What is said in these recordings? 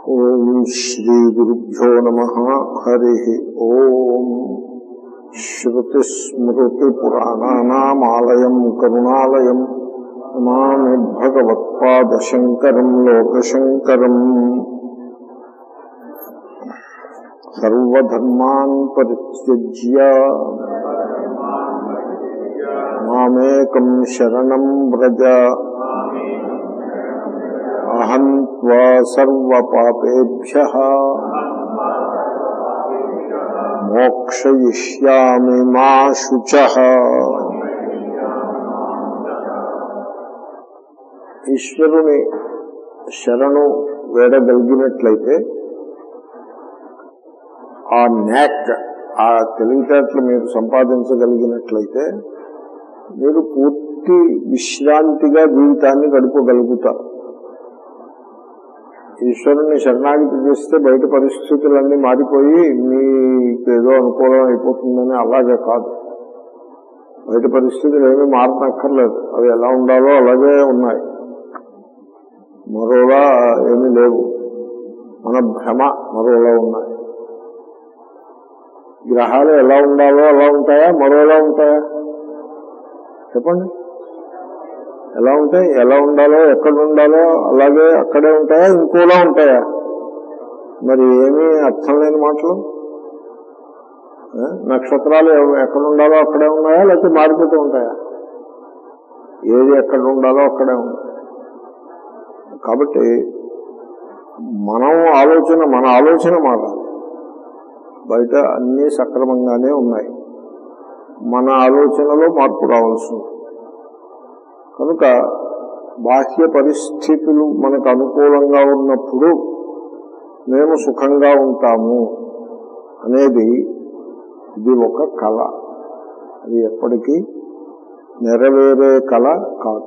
ఓం శ్రీ గురుభ్యో నమ హరి ఓం శ్రుతిస్మృతిపురాణానామాలయం కరుణాలయం నమామి భగవత్పాదశంకరం లోకశంకరం సర్వధర్మాన్ పరిత్యజ్య మామేకం శరణం వ్రజ అహం త్వా సర్వపాపేభ్య మోక్షయిష్యామి మా శుచ ఈశ్వరుని శరణు వేడగలిగినట్లయితే ఆ న్యాక్ ఆ తెలివితేటలు మీరు సంపాదించగలిగినట్లయితే మీరు పూర్తి విశ్రాంతిగా జీవితాన్ని గడపగలుగుతారు ఈశ్వరుని శరణాగతి చేస్తే బయట పరిస్థితులన్నీ మారిపోయి మీకు ఏదో అనుకూలం అయిపోతుందని అలాగే కాదు బయట పరిస్థితులు ఏమీ మారనక్కర్లేదు అవి ఎలా ఉండాలో అలాగే ఉన్నాయి మరోలా ఏమీ లేవు మన భ్రమ మరోలా ఉన్నాయి గ్రహాలు ఎలా ఉండాలో అలా ఉంటాయా మరోలా ఉంటాయా చెప్పండి ఎలా ఉంటాయి ఎలా ఉండాలో ఎక్కడ ఉండాలో అలాగే అక్కడే ఉంటాయా ఇంకోలా ఉంటాయా మరి ఏమీ అర్థం లేని మాటలు ఆ? నక్షత్రాలు ఎవ- ఎక్కడ ఉండాలో అక్కడే ఉన్నాయా లేకపోతే మారిపోతూ ఉంటాయా ఏది ఎక్కడ ఉండాలో అక్కడే ఉంటాయి కాబట్టి మనం ఆలోచన మన ఆలోచన మారాలి బయట అన్నీ సక్రమంగానే ఉన్నాయి మన ఆలోచనలో మార్పు రావాల్సి ఉంటుంది కనుక బాహ్య పరిస్థితులు మనకు అనుకూలంగా ఉన్నప్పుడు మేము సుఖంగా ఉంటాము అనేది ఇది ఒక కళ అది ఎప్పటికీ నెరవేరే కళ కాదు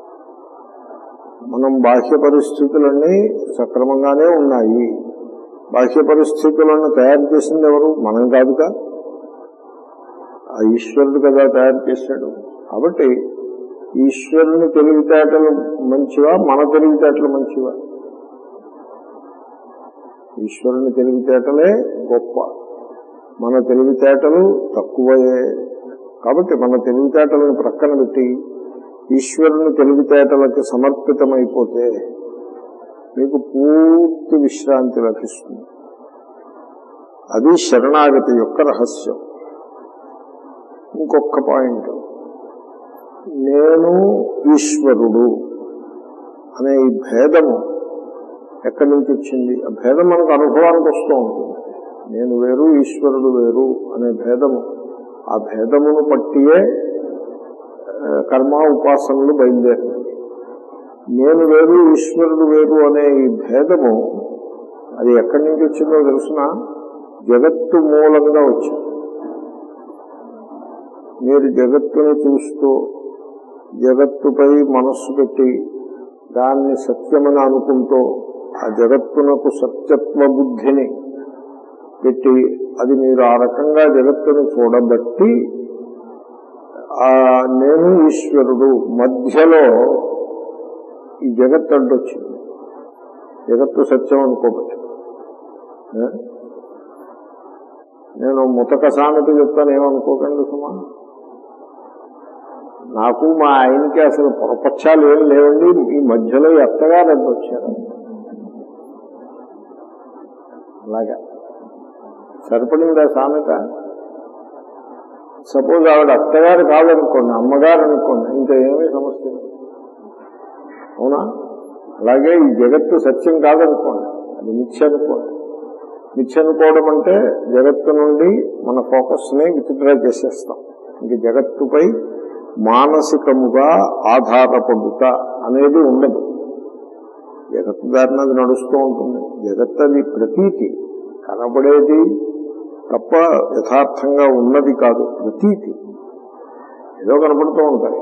మనం బాహ్య పరిస్థితులన్నీ సక్రమంగానే ఉన్నాయి బాహ్య పరిస్థితులను తయారు చేసింది ఎవరు మనం కాదుగా ఆ ఈశ్వరుడు కదా తయారు చేశాడు కాబట్టి ఈశ్వరుని తెలివితేటలు మంచివా మన తెలివితేటలు మంచివా ఈశ్వరుని తెలివితేటలే గొప్ప మన తెలివితేటలు తక్కువయే కాబట్టి మన తెలివితేటలను ప్రక్కన పెట్టి ఈశ్వరుని తెలివితేటలకి సమర్పితమైపోతే మీకు పూర్తి విశ్రాంతి లభిస్తుంది అది శరణాగతి యొక్క రహస్యం ఇంకొక పాయింట్ నేను ఈశ్వరుడు అనే ఈ భేదము ఎక్కడి నుంచి వచ్చింది ఆ భేదం మనకు అనుభవానికి వస్తూ ఉంటుంది నేను వేరు ఈశ్వరుడు వేరు అనే భేదము ఆ భేదమును పట్టియే ఆ, కర్మ ఉపాసనలు బయలుదేరినాయి నేను వేరు ఈశ్వరుడు వేరు అనే ఈ భేదము అది ఎక్కడి నుంచి వచ్చిందో తెలుసిన జగత్తు మూలంగా వచ్చింది మీరు జగత్తుని చూస్తూ జగత్తుపై మనస్సు పెట్టి దాన్ని సత్యమని అనుకుంటూ ఆ జగత్తునకు సత్యత్వ బుద్ధిని పెట్టి అది మీరు ఆ రకంగా జగత్తును చూడబట్టి ఆ నేను ఈశ్వరుడు మధ్యలో ఈ జగత్ అడ్డొచ్చింది జగత్తు సత్యం అనుకోబట్టి ఏ? నేను ముతక సామెత చెప్తాను ఏమనుకోకండి సుమా నాకు మా ఆయనకి అసలు పొరపక్షాలు ఏం లేవండి ఈ మధ్యలో ఎత్తగారు అడ్డొచ్చారు అలాగా సరిపడిందా సామెత సపోజ్ ఆవిడ అత్తగారు కాదనుకోండి అమ్మగారు అనుకోండి ఇంకా ఏమీ సమస్య లేదు. అవునా అలాగే ఈ జగత్తు సత్యం కాదనుకోండి అది మిథ్య అనుకోండి మిథ్య అనుకోవడం అంటే జగత్తు నుండి మన ఫోకస్ ని విత్డ్రా చేసేస్తాం ఇంక జగత్తుపై మానసికముగా ఆధారపడుట అనేది ఉండదు జగత్తు దారిన అది నడుస్తూ ఉంటుంది జగత్ అది ప్రతీతి కనబడేది తప్ప యథార్థంగా ఉన్నది కాదు ప్రతీతి ఏదో కనపడుతూ ఉంటాయి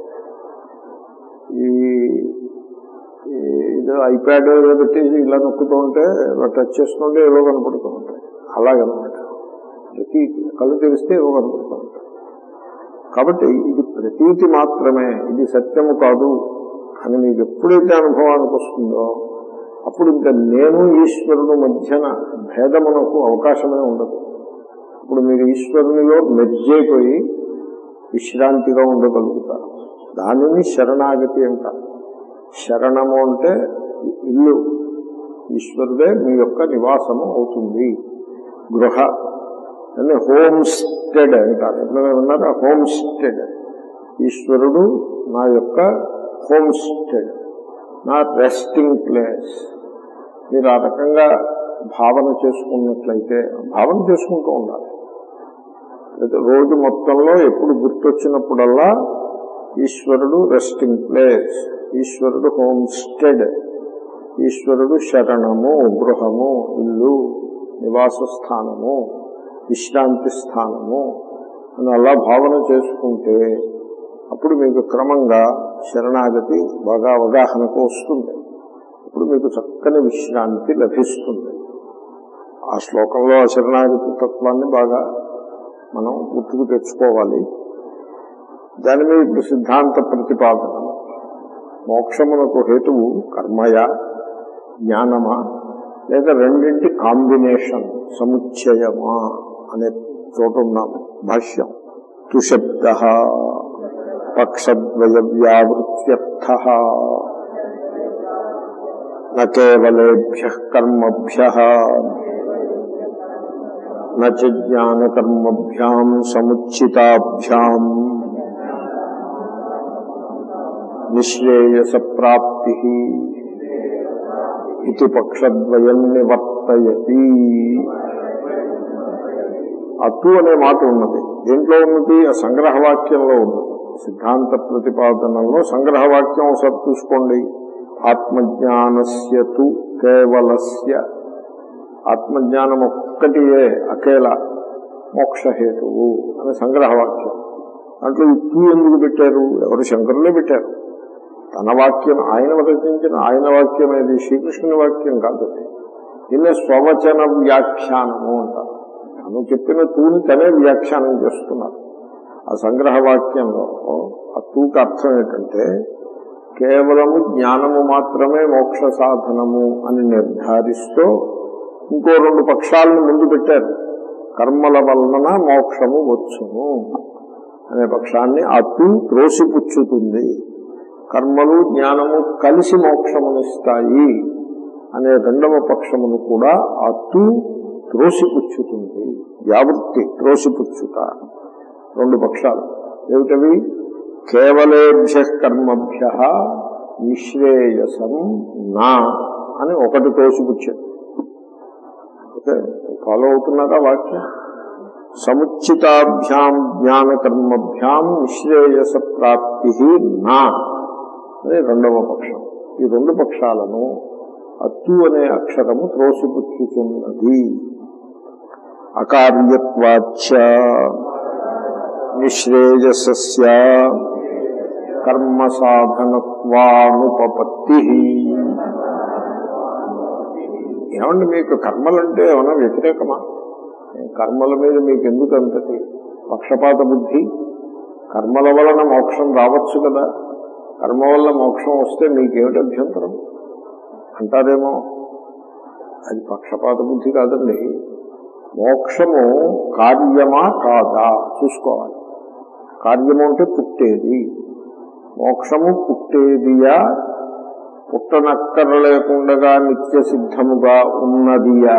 ఈ ఈ ఇది ఐప్యాడ్ ఏదో పెట్టేసి ఇలా నొక్కుతూ ఉంటే ఇలా టచ్ చేస్తుంటే ఏదో కనపడుతూ ఉంటాయి అలాగనమాట ప్రతీతి కళ్ళు తెరిస్తే ఏదో కనపడుతూ ఉంటాయి కాబట్టి ఇది ప్రతీతి మాత్రమే ఇది సత్యము కాదు అని మీకు ఎప్పుడైతే అనుభవానికి వస్తుందో అప్పుడు ఇంకా నేను ఈశ్వరుడు మధ్యన భేదమునకు అవకాశమే ఉండదు ఇప్పుడు మీరు ఈశ్వరునిలో మెజ్జైపోయి విశ్రాంతిగా ఉండగలుగుతారు దానిని శరణాగతి అంటారు శరణము అంటే ఇల్లు ఈశ్వరుడే మీ యొక్క నివాసము అవుతుంది గృహ అని హోమ్ స్టెడ్ అంటారు ఎప్పుడైనా విన్నారా హోమ్ స్టెడ్ ఈశ్వరుడు నా యొక్క హోమ్ స్టెడ్ నా రెస్టింగ్ ప్లేస్ మీరు ఆ రకంగా భావన చేసుకున్నట్లయితే భావన చేసుకుంటూ ఉండాలి అయితే రోజు మొత్తంలో ఎప్పుడు గుర్తొచ్చినప్పుడల్లా ఈశ్వరుడు రెస్టింగ్ ప్లేస్ ఈశ్వరుడు హోమ్ స్టెడ్ ఈశ్వరుడు శరణము గృహము ఇల్లు నివాస స్థానము విశ్రాంతి స్థానము అని అలా భావన చేసుకుంటే అప్పుడు మీకు క్రమంగా శరణాగతి బాగా అవగాహనకు వస్తుంది అప్పుడు మీకు చక్కని విశ్రాంతి లభిస్తుంది ఆ శ్లోకంలో ఆ శరణాగతి తత్వాన్ని బాగా మనం గుర్తుకు తెచ్చుకోవాలి దాని మీద ఇప్పుడు సిద్ధాంత ప్రతిపాదన మోక్షమునకు హేతువు కర్మయ జ్ఞానమా లేదా రెండింటి కాంబినేషన్ సముచ్చయమా అనే చోట ఉన్నాము భాష్యం తుశబ్ద పక్షద్వయ వ్యావృత్యర్థ నేవలేభ్య కర్మభ్య నచ జ్ఞానకర్మభ్యాం సముచితాభ్యాం నిశ్రేయస ప్రాప్తి ఇది పక్షద్వయం నివర్తయతి అతు అనే మాట ఉన్నది దేంట్లో ఉన్నది ఆ సంగ్రహవాక్యంలో ఉన్నది సిద్ధాంత ప్రతిపాదనలో సంగ్రహవాక్యం ఒకసారి చూసుకోండి ఆత్మజ్ఞానస్య తు కేవలస్య ఆత్మజ్ఞానం ఒక్కటియే అకేల మోక్షహేతువు అని సంగ్రహవాక్యం దాంట్లో ఈ తూ ఎందుకు పెట్టారు ఎవరు శంకరులే పెట్టారు తన వాక్యం ఆయన రచించిన ఆయన వాక్యం ఏది శ్రీకృష్ణుని వాక్యం కాదు అది. దీన్ని స్వవచన వ్యాఖ్యానము అంటారు తను చెప్పిన తూని తనే వ్యాఖ్యానం చేస్తున్నారు ఆ సంగ్రహ వాక్యంలో ఆ తూకి అర్థం ఏంటంటే కేవలము జ్ఞానము మాత్రమే మోక్ష సాధనము అని నిర్ధారిస్తూ ఇంకో రెండు పక్షాలను ముందు పెట్టారు కర్మల వలన మోక్షము వచ్చును అనే పక్షాన్ని అతు త్రోసిపుచ్చుతుంది కర్మలు జ్ఞానము కలిసి మోక్షమునిస్తాయి అనే రెండవ పక్షమును కూడా అతు త్రోసిపుచ్చుతుంది వ్యావృత్తి త్రోసిపుచ్చుట రెండు పక్షాలు ఏమిటవి కేవలేభ్య కర్మభ్య నిశ్రేయసం నా అని ఒకటి తోసిపుచ్చాడు ఓకే ఫాలో అవుతున్నారా వాక్యం సముచితాభ్యాం జ్ఞానకర్మభ్యాం నిశ్రేయస ప్రాప్తి నా అని రెండవ పక్షం ఈ రెండు పక్షాలను అత్తు అనే అక్షరము త్రోసిపుచ్చుతున్నది అకార్యత్వాచ నిశ్రేయసస్య కర్మ సాధనత్వానుపపత్తి ఏమండి మీకు కర్మలంటే ఏమైనా వ్యతిరేకమా కర్మల మీద మీకు ఎందుకు అంతటి పక్షపాత బుద్ధి కర్మల వలన మోక్షం రావచ్చు కదా కర్మ వల్ల మోక్షం వస్తే మీకేమిటి అభ్యంతరం అంటారేమో అది పక్షపాత బుద్ధి కాదండి మోక్షము కార్యమా కాదా చూసుకోవాలి కార్యము అంటే పుట్టేది మోక్షము పుట్టేదియా పుట్టనక్కర లేకుండా నిత్య సిద్ధముగా ఉన్నదియా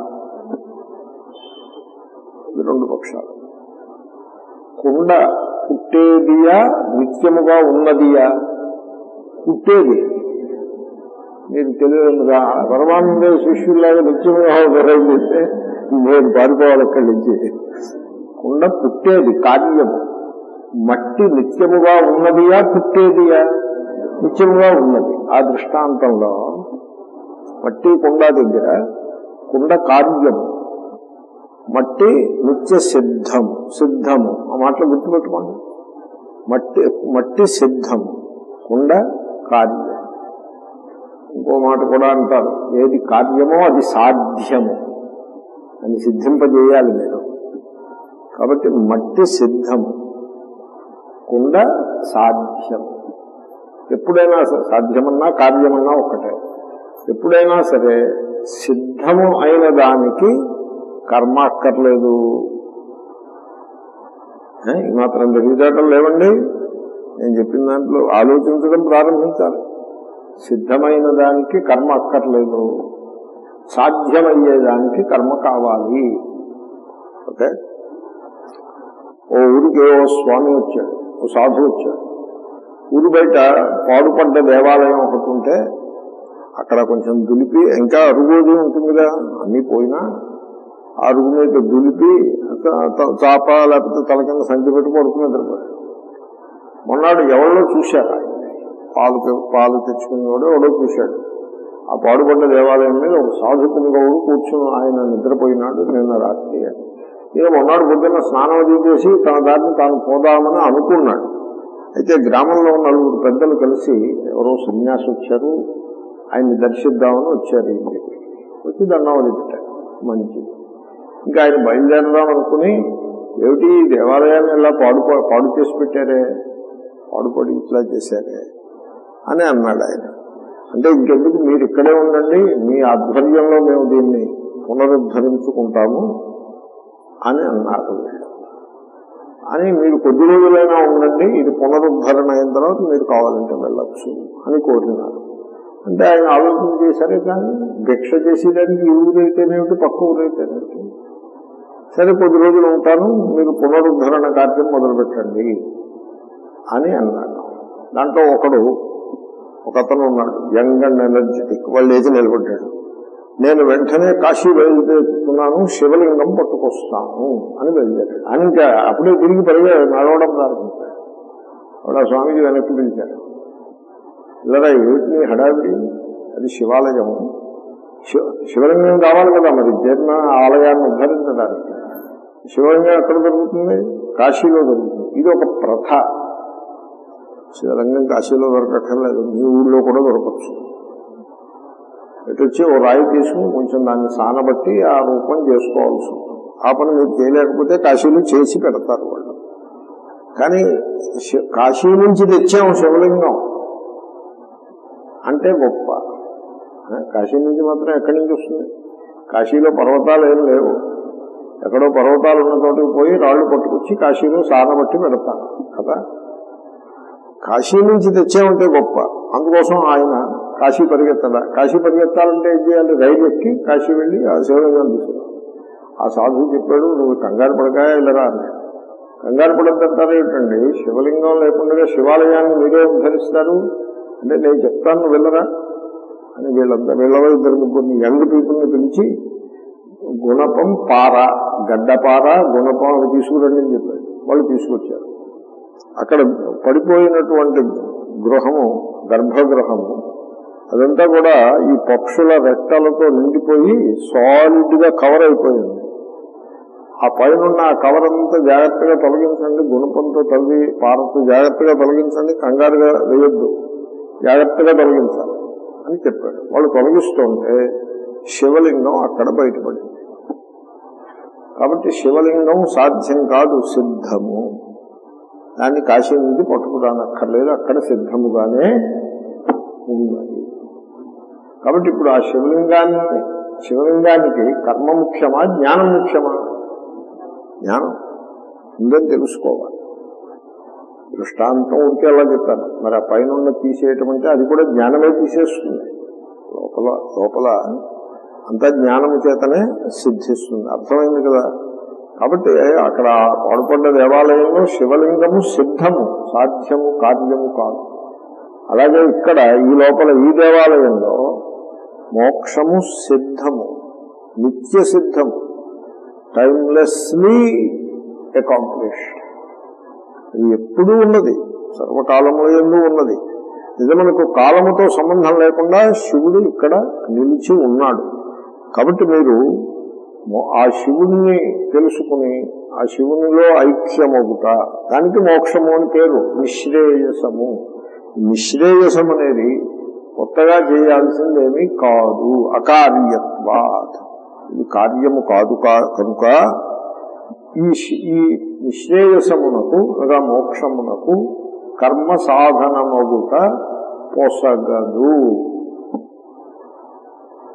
ఇది రెండు పక్షాలు కుండ పుట్టేదియా నిత్యముగా ఉన్నదియా పుట్టేది మీరు తెలియదుగా పరమానంద శిష్యుల్లాగా నిత్యముగా ఉపయోగిస్తే నేను పారిపోవాలి అక్కడి నుంచి కుండ పుట్టేది కార్యము మట్టి నిత్యముగా ఉన్నదియా పుట్టేదియా నిత్యముగా ఉన్నది ఆ దృష్టాంతంలో మట్టి కుండ దగ్గర కుండ కార్యము మట్టి నిత్య సిద్ధము సిద్ధము ఆ మాటలు గుర్తుపెట్టుకోండి మట్టి మట్టి సిద్ధము కుండ కార్యం ఇంకో మాట కూడా అంటారు ఏది కార్యమో అది సాధ్యము అని సిద్ధింపజేయాలి మీరు కాబట్టి మట్టి సిద్ధము కుండ సాధ్యం ఎప్పుడైనా స- సాధ్యమన్నా కార్యమన్నా ఒక్కటే ఎప్పుడైనా సరే సిద్ధము అయిన దానికి కర్మ అక్కర్లేదు ఏ, ఈ మాత్రం తెలివితేటలు లేవండి నేను చెప్పిన దాంట్లో ఆలోచించడం ప్రారంభించాలి సిద్ధమైన దానికి కర్మ అక్కర్లేదు సాధ్యమయ్యేదానికి కర్మ కావాలి ఓకే ఓ ఊరికి ఓ స్వామి వచ్చాడు ఓ సాధు వచ్చాడు ఊరి బయట పాడుపడ్డ దేవాలయం ఒకటి ఉంటే అక్కడ కొంచెం దులిపి ఇంకా అరుగుది ఉంటుందిగా అన్నీ పోయినా ఆ అరుగు మీద దులిపి త- త- చాప లేకపోతే తల కింద సంచి పెట్టి పడుకుని నిద్రపోయాడు మొన్నాడు ఎవరిలో చూశారు ఆయన పాలు తె- పాలు తెచ్చుకునేవాడు ఎవడో చూశాడు ఆ పాడుపడ్డ దేవాలయం మీద ఒక సాధు పుంగవుడు కూర్చుని ఆయన నిద్రపోయినాడు నిన్న రాత్రి అని ఈయన మొన్నాడు పొద్దున్న స్నానం అది చేసి తన దారిని తాను పోదామని అనుకున్నాడు అయితే గ్రామంలో ఉన్న నలుగురు పెద్దలు కలిసి ఎవరో సన్యాసి వచ్చారు ఆయన్ని దర్శిద్దామని వచ్చారు ఇంటికి వచ్చి దండావళి పెట్టారు మంచిది ఇంకా ఆయన బయలుదేరదాం అనుకుని ఏమిటి ఈ దేవాలయాన్ని ఇలా పాడు పాడు చేసి పెట్టారే పాడుపడి ఇట్లా చేశారే అని అన్నాడు ఆయన అంటే ఇంకెందుకు మీరు ఇక్కడే ఉండండి మీ ఆధ్వర్యంలో మేము దీన్ని పునరుద్ధరించుకుంటాము అని అన్నారు వీళ్ళు. అని మీరు కొద్ది రోజులైనా ఉండండి ఇది పునరుద్ధరణ అయిన తర్వాత మీరు కావాలంటే వెళ్ళచ్చు అని కోరినారు అంటే ఆయన ఆలోచన చేశారే కానీ భిక్ష చేసేదానికి ఈ ఊరైతేనేమిటి పక్క ఊరైతేనేమిటి సరే కొద్ది రోజులు ఉంటాను మీరు పునరుద్ధరణ కార్యం మొదలు పెట్టండి అని అన్నాడు దాంట్లో ఒకడు ఒక అతను ఉన్నాడు యంగ్ అండ్ ఎనర్జెటిక్ వాళ్ళు లేచి నిలబడ్డాడు నేను వెంటనే కాశీ బయలుదేరుతున్నాను శివలింగం పట్టుకొస్తాను అని బయలుదేరాడు అని ఇంకా అప్పుడే తిరిగి పరిగే నడవడం ప్రారంభించాడు వాడు ఆ స్వామిజీ వెనక్కి పిలిచాడు ఇలా ఏమిటి నీ హడావిడి అది శివాలయము శివ శివలింగం కావాలి కదా మరి జీర్ణ ఆలయాన్ని ఉద్ధరించడానికి శివలింగం ఎక్కడ దొరుకుతుంది కాశీలో దొరుకుతుంది ఇది ఒక ప్రథ శివలింగం కాశీలో దొరకక్కర్లేదు మీ ఊళ్ళో కూడా దొరకచ్చు ఇటు వచ్చి ఓ రాయి తీసుకుని కొంచెం దాన్ని సానబట్టి ఆ రూపం చేసుకోవాల్సి ఉంటుంది ఆ పని మీరు చేయలేకపోతే కాశీలో చేసి పెడతారు వాళ్ళు కానీ శి- కాశీ నుంచి తెచ్చాము శివలింగం అంటే గొప్ప ఆ, కాశీ నుంచి మాత్రం ఎక్కడి నుంచి వస్తుంది కాశీలో పర్వతాలు ఏం లేవు ఎక్కడో పర్వతాలు ఉన్న చోటుకు పోయి రాళ్లు పట్టుకొచ్చి కాశీలో సానబట్టి పెడతారు కదా కాశీ నుంచి తెచ్చామంటే గొప్ప అందుకోసం ఆయన కాశీ పరిగెత్తడా కాశీ పరిగెత్తాలంటే ఏం చేయాలి రైలు ఎక్కి కాశీ వెళ్ళి ఆ శివలింగం తీసుకురా ఆ సాధువు చెప్పాడు నువ్వు కంగారు పడకాయ వెళ్ళరా అన్నాడు కంగారు పడద్దంటారు ఏమిటండి శివలింగం లేకుండా శివాలయాన్ని మీరే ఉద్ధరిస్తారు అంటే నేను చెప్తాను నువ్వు వెళ్ళరా అని వీళ్ళంతా వీళ్ళలో ఇద్దరు ముగ్గురిని యంగ్ పీపుల్ని పిలిచి గుణపం పార గడ్డపార గుణపం అవి తీసుకురండి అని చెప్పాడు వాళ్ళు తీసుకొచ్చారు అక్కడ పడిపోయినటువంటి గృహము గర్భగృహము అదంతా కూడా ఈ పక్షుల రెక్కలతో నిండిపోయి సాలిడ్ గా కవర్ అయిపోయింది ఆ పైన ఆ కవర్ అంతా జాగ్రత్తగా తొలగించండి గుణపంతో తవ్వి పారతో జాగ్రత్తగా తొలగించండి కంగారుగా వేయొద్దు జాగ్రత్తగా తొలగించాలి అని చెప్పాడు వాళ్ళు తొలగిస్తుంటే శివలింగం అక్కడ బయటపడింది కాబట్టి శివలింగం సాధ్యం కాదు సిద్ధము దాన్ని కాశీ నుంచి పట్టుకురానక్కర్లేదు అక్కడ సిద్ధముగానే ఉన్నది కాబట్టి ఇప్పుడు ఆ శివలింగాన్ని శివలింగానికి కర్మ ముఖ్యమా జ్ఞానం ముఖ్యమా జ్ఞానం ఉందని తెలుసుకోవాలి దృష్టాంతం ఉంటే అలా చెప్పాను మరి ఆ పైన ఉన్న తీసేయటం అంటే అది కూడా జ్ఞానమే తీసేస్తుంది లోపల లోపల అంతా జ్ఞానము చేతనే సిద్ధిస్తుంది అర్థమైంది కదా కాబట్టి అక్కడ పాడుపడ్డ దేవాలయంలో శివలింగము సిద్ధము సాధ్యము కార్యము కాదు అలాగే ఇక్కడ ఈ లోపల ఈ దేవాలయంలో మోక్షము సిద్ధము నిత్య సిద్ధము టైమ్లెస్లీ అకాంప్లిష్డ్ ఇది ఎప్పుడూ ఉన్నది సర్వకాలము ఎందు ఉన్నది నిజమునకు కాలముతో సంబంధం లేకుండా శివుడు ఇక్కడ నిలిచి ఉన్నాడు కాబట్టి మీరు మో- ఆ శివుణ్ణి తెలుసుకుని ఆ శివునిలో ఐక్యమగుట దానికి మోక్షము అని పేరు నిశ్రేయసము నిశ్రేయసం అనేది కొత్తగా చేయాల్సిందేమీ కాదు అకార్యత్వాత్ ఇది కార్యము కాదు కా- కనుక ఈ శి- ఈ నిశ్రేయసమునకు అనగా మోక్షమునకు కర్మ సాధనమగుట పొసగదు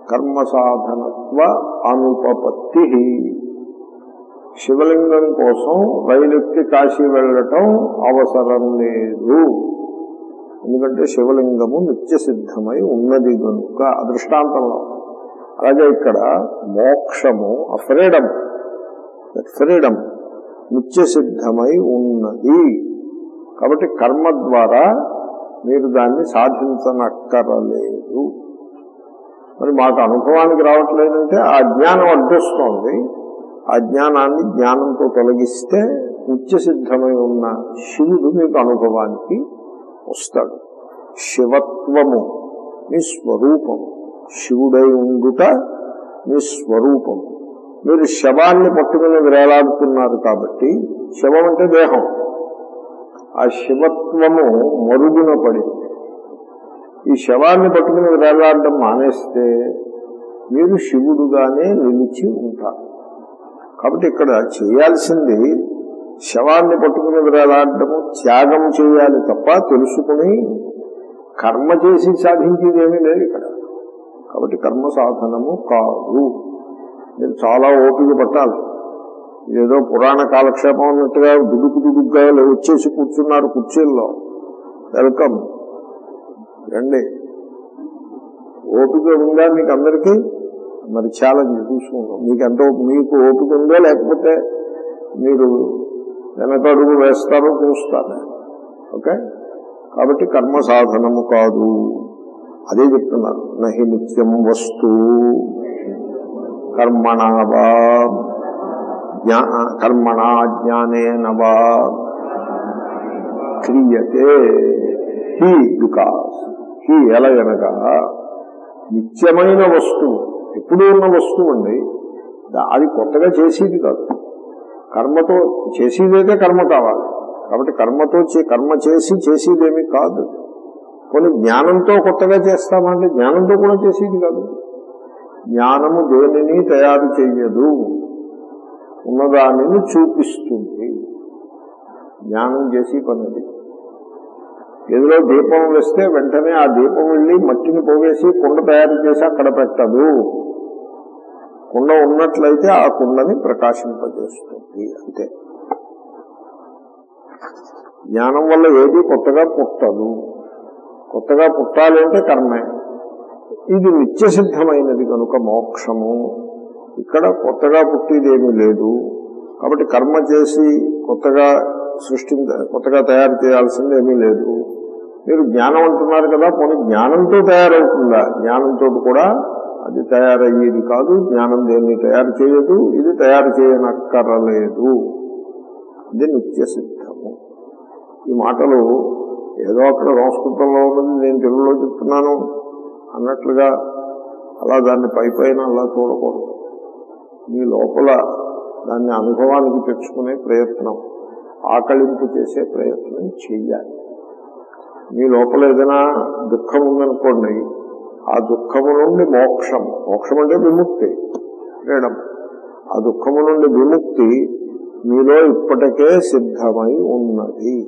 కర్మ సాధనత్వ అనుపపత్తి శివలింగం కోసం రైలెక్కి కాశీ వెళ్ళటం అవసరం లేదు ఎందుకంటే శివలింగము నిత్య సిద్ధమై ఉన్నది కనుక అదృష్టాంతంలో అలాగే ఇక్కడ మోక్షము ఆ ఫ్రీడమ్ ఫ్రీడమ్ నిత్య సిద్ధమై ఉన్నది కాబట్టి కర్మ ద్వారా మీరు దాన్ని సాధించనక్కరలేదు మరి మాకు అనుభవానికి రావట్లేదంటే ఆ జ్ఞానం అడ్డొస్తోంది ఆ జ్ఞానాన్ని జ్ఞానంతో తొలగిస్తే నిత్య సిద్ధమై ఉన్న శివుడు మీకు అనుభవానికి వస్తాడు శివత్వము మీ స్వరూపము శివుడై ఉండుట మీ స్వరూపము మీరు శవాన్ని పట్టుకుని వేలాడుతున్నారు కాబట్టి శవం అంటే దేహం ఆ శివత్వము మరుగున పడింది ఈ శవాన్ని పట్టుకుని వేలాడడం మానేస్తే మీరు శివుడుగానే నిలిచి ఉంటారు కాబట్టి ఇక్కడ చేయాల్సింది శవాన్ని పట్టుకుని వేలాడటము త్యాగం చేయాలి తప్ప తెలుసుకుని కర్మ చేసి సాధించేది ఏమీ లేదు ఇక్కడ కాబట్టి కర్మ సాధనము కాదు మీరు చాలా ఓపిక పట్టాలి ఏదో పురాణ కాలక్షేపం అన్నట్టుగా దుడుకు దుడుగ్గా వచ్చేసి కూర్చున్నారు కుర్చీల్లో వెల్కమ్ రండి ఓపిక ఉందా మీకు అందరికీ మరి ఛాలెంజ్ చూసుకుందాం మీకు ఎంతో మీకు ఓపిక ఉందో లేకపోతే మీరు వెనక అడుగు వేస్తారో చూస్తారు ఓకే కాబట్టి కర్మ సాధనము కాదు అదే చెప్తున్నారు నహి నిత్యం వస్తు కర్మణావా జ్ఞా కర్మణా జ్ఞానేనవా క్రియతే హీ బికాస్ హీ ఎలగనగా నిత్యమైన వస్తువు ఎప్పుడూ ఉన్న వస్తువు అండి దా- అది కొత్తగా చేసేది కాదు కర్మతో చేసేదైతే కర్మ కావాలి కాబట్టి కర్మతో చే- కర్మ చేసి చేసేదేమీ కాదు కొన్ని జ్ఞానంతో కొత్తగా చేస్తామంటే జ్ఞానంతో కూడా చేసేది కాదు జ్ఞానము దేనిని తయారు చెయ్యదు ఉన్నదానిని చూపిస్తుంది జ్ఞానం చేసి పనిది గదిలో దీపం వేస్తే వెంటనే ఆ దీపం వెళ్ళి మట్టిని పోగేసి కుండ తయారు చేసి అక్కడ పెట్టదు కుండ ఉన్నట్లయితే ఆ కుండని ప్రకాశింపజేస్తుంది అంతే జ్ఞానం వల్ల ఏది కొత్తగా పుట్టదు కొత్తగా పుట్టాలి అంటే కర్మే ఇది నిత్య సిద్ధమైనది కనుక మోక్షము ఇక్కడ కొత్తగా పుట్టేదేమీ లేదు కాబట్టి కర్మ చేసి కొత్తగా సృష్టించ కొత్తగా తయారు చేయాల్సింది ఏమీ లేదు మీరు జ్ఞానం అంటున్నారు కదా పోనీ జ్ఞానంతో తయారవుతుందా జ్ఞానంతో కూడా అది తయారయ్యేది కాదు జ్ఞానం దేన్ని తయారు చేయదు ఇది తయారు చేయనక్కరలేదు ఇది నిత్య సిద్ధము ఈ మాటలు ఏదో అక్కడ సంస్కృతంలో ఉన్నది నేను తెలుగులో చెప్తున్నాను అన్నట్లుగా అలా దాన్ని పై పైన అలా చూడకూడదు మీ లోపల దాన్ని అనుభవానికి తెచ్చుకునే ప్రయత్నం ఆకలింపు చేసే ప్రయత్నం చెయ్యాలి మీ లోపల ఏదైనా దుఃఖం ఉందనుకోండి ఆ దుఃఖము నుండి మోక్షం మోక్షం అంటే విముక్తి ఫ్రీడమ్ ఆ దుఃఖము నుండి విముక్తి మీలో ఇప్పటికే సిద్ధమై ఉన్నది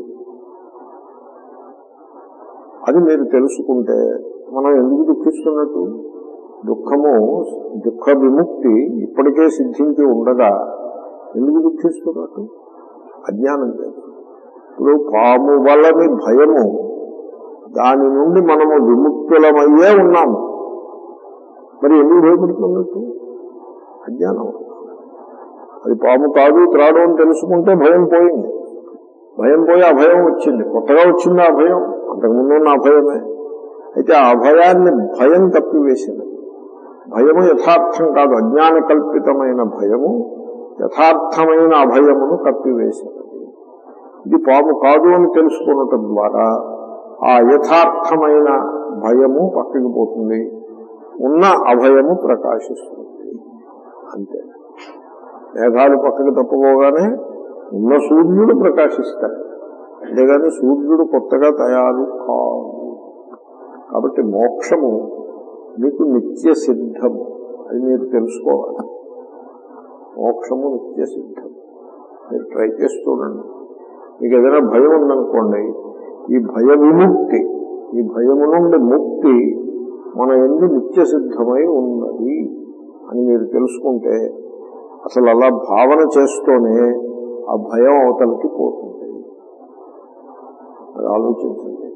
అది మీరు తెలుసుకుంటే మనం ఎందుకు దుఃఖిస్తున్నట్టు దుఃఖము దుఃఖ విముక్తి ఇప్పటికే సిద్ధించి ఉండగా ఎందుకు దుఃఖిస్తున్నట్టు అజ్ఞానం లేదు ఇప్పుడు పాము వలని భయము దాని నుండి మనము విముక్తులమయ్యే ఉన్నాము మరి ఎందుకు భయపడుతున్నట్టు అజ్ఞానం అది పాము కాదు త్రాడు అని తెలుసుకుంటే భయం పోయింది భయం పోయి అభయం వచ్చింది కొత్తగా వచ్చింది ఆ భయం అంతకుముందు ఉన్న అభయమే అయితే ఆ అభయాన్ని భయం తప్పివేసింది భయము యథార్థం కాదు అజ్ఞాన కల్పితమైన భయము యథార్థమైన అభయమును కప్పివేసినది ఇది పాము కాదు అని తెలుసుకున్నటం ద్వారా ఆ యథార్థమైన భయము పక్కకి పోతుంది ఉన్న అభయము ప్రకాశిస్తుంది అంతే మేఘాలు పక్కకి తప్పుకోగానే ఉన్న సూర్యుడు ప్రకాశిస్తాడు అంతేగాని సూర్యుడు కొత్తగా తయారు కాదు కాబట్టి మోక్షము మీకు నిత్య సిద్ధము అది మీరు తెలుసుకోవాలి మోక్షము నిత్య సిద్ధం మీరు ట్రై చేసి చూడండి మీకు ఏదైనా భయం ఉందనుకోండి ఈ భయ విముక్తి ఈ భయము నుండి ముక్తి మన ఎందు నిత్య సిద్ధమై ఉన్నది అని మీరు తెలుసుకుంటే అసలు అలా భావన చేస్తూనే ఆ భయం అవతలకి పోతుంది అది ఆలోచించండి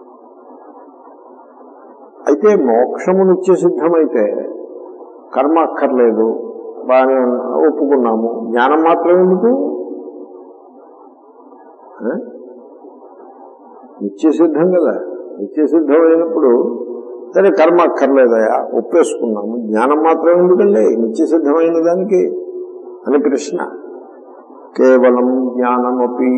అయితే మోక్షము నిత్య సిద్ధమైతే కర్మ అక్కర్లేదు బాగానే ఉన్న- ఒప్పుకున్నాము జ్ఞానం మాత్రం ఎందుకు ఆ? నిత్య సిద్ధం కదా నిత్య సిద్ధం అయినప్పుడు సరే కర్మ అక్కర్లేదయా ఒప్పేసుకున్నాము జ్ఞానం మాత్రం ఎందుకండి నిత్య సిద్ధమైన దానికి అని ప్రశ్న కేవలం జ్ఞానమపి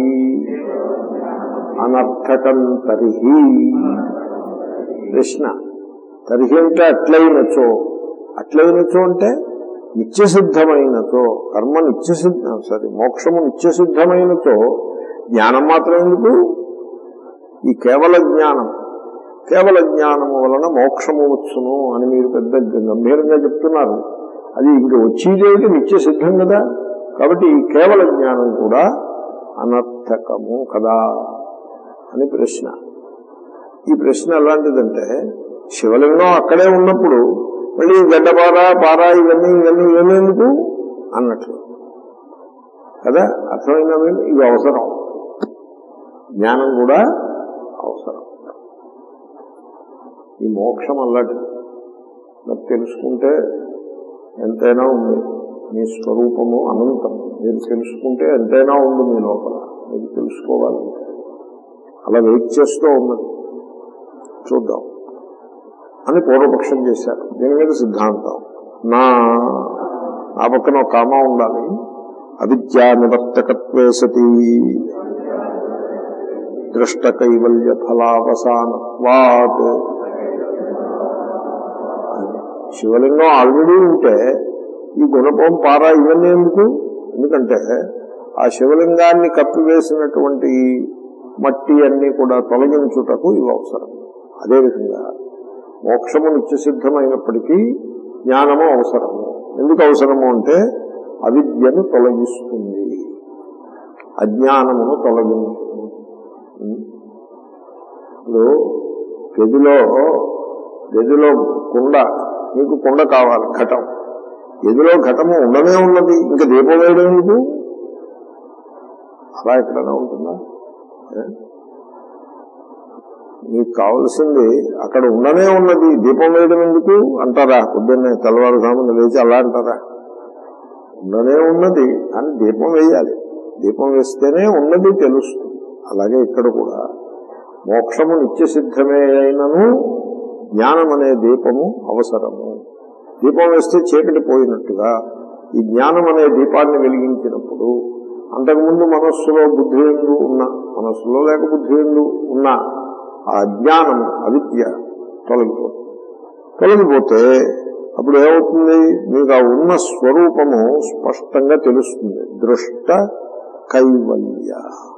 అనర్థకం తరిహి ప్రశ్న తరిహి అంటే అట్లయినచో అట్లయినచో అంటే నిత్యసిద్ధమైనతో కర్మ నిత్యసిద్ధ సారీ మోక్షము నిత్యసిద్ధమైనతో జ్ఞానం మాత్రం ఎందుకు ఈ కేవల జ్ఞానం కేవల జ్ఞానము వలన మోక్షము వచ్చును అని మీరు పెద్ద గంభీరంగా చెప్తున్నారు అది ఇంక వచ్చేదేమిటి నిత్య సిద్ధం కదా కాబట్టి ఈ కేవల జ్ఞానం కూడా అనర్థకము కదా అని ప్రశ్న ఈ ప్రశ్న ఎలాంటిదంటే శివలింగం అక్కడే ఉన్నప్పుడు మళ్ళీ గడ్డపార పార ఇవన్నీ ఇవన్నీ ఇవన్నీ ఎందుకు అన్నట్లు కదా అర్థమైందా మీకు ఇది అవసరం జ్ఞానం కూడా అవసరం ఈ మోక్షం అలాంటిది మరి తెలుసుకుంటే ఎంతైనా ఉంది మీ స్వరూపము అనంతం మీరు తెలుసుకుంటే ఎంతైనా ఉంది మీ లోపల మీరు తెలుసుకోవాలి అలా వెయిట్ చేస్తూ ఉన్నది చూద్దాం అని పూర్వపక్షం చేశారు దీని మీద సిద్ధాంతం నా నా పక్కన ఒక కామ ఉండాలి అవిద్యా నివర్తకత్వే సతి దృష్ట కైవల్య ఫలావసానత్వాత్ శివలింగం ఆల్రెడీ ఉంటే ఈ గుణపం పార ఇవన్నీ ఎందుకు ఎందుకంటే ఆ శివలింగాన్ని కప్పివేసినటువంటి మట్టి అన్ని కూడా తొలగించుటకు ఇవి అవసరం అదేవిధంగా మోక్షము నిత్యసిద్ధమైనప్పటికీ జ్ఞానము అవసరము ఎందుకు అవసరము అంటే అవిద్యను తొలగిస్తుంది అజ్ఞానమును తొలగించుతుంది ఇప్పుడు గదిలో గదిలో కుండ మీకు కుండ కావాలి ఘటం గదిలో ఘటము ఉండనే ఉన్నది ఇంకా దీపం వేయడం ఎందుకు అలా ఎక్కడైనా ఉంటుందా ఏ? మీకు కావలసింది అక్కడ ఉండనే ఉన్నది దీపం వేయడం ఎందుకు అంటారా పొద్దున్నే తెల్లవారుజామున లేచి అలా అంటారా ఉండనే ఉన్నది కానీ దీపం వేయాలి దీపం వేస్తేనే ఉన్నది తెలుస్తుంది అలాగే ఇక్కడ కూడా మోక్షము నిత్య సిద్ధమే అయినను జ్ఞానం అనే దీపము అవసరము దీపం వేస్తే చీకటి పోయినట్టుగా ఈ జ్ఞానం అనే దీపాన్ని వెలిగించినప్పుడు అంతకుముందు మనస్సులో బుద్ధి ఎందు ఉన్న మనస్సులో లేక బుద్ధి ఎందు ఉన్న ఆ అజ్ఞానము అవిద్య తొలగిపోతుంది తొలగిపోతే అప్పుడు ఏమవుతుంది మీకు ఆ ఉన్న స్వరూపము స్పష్టంగా తెలుస్తుంది దృష్ట కైవల్య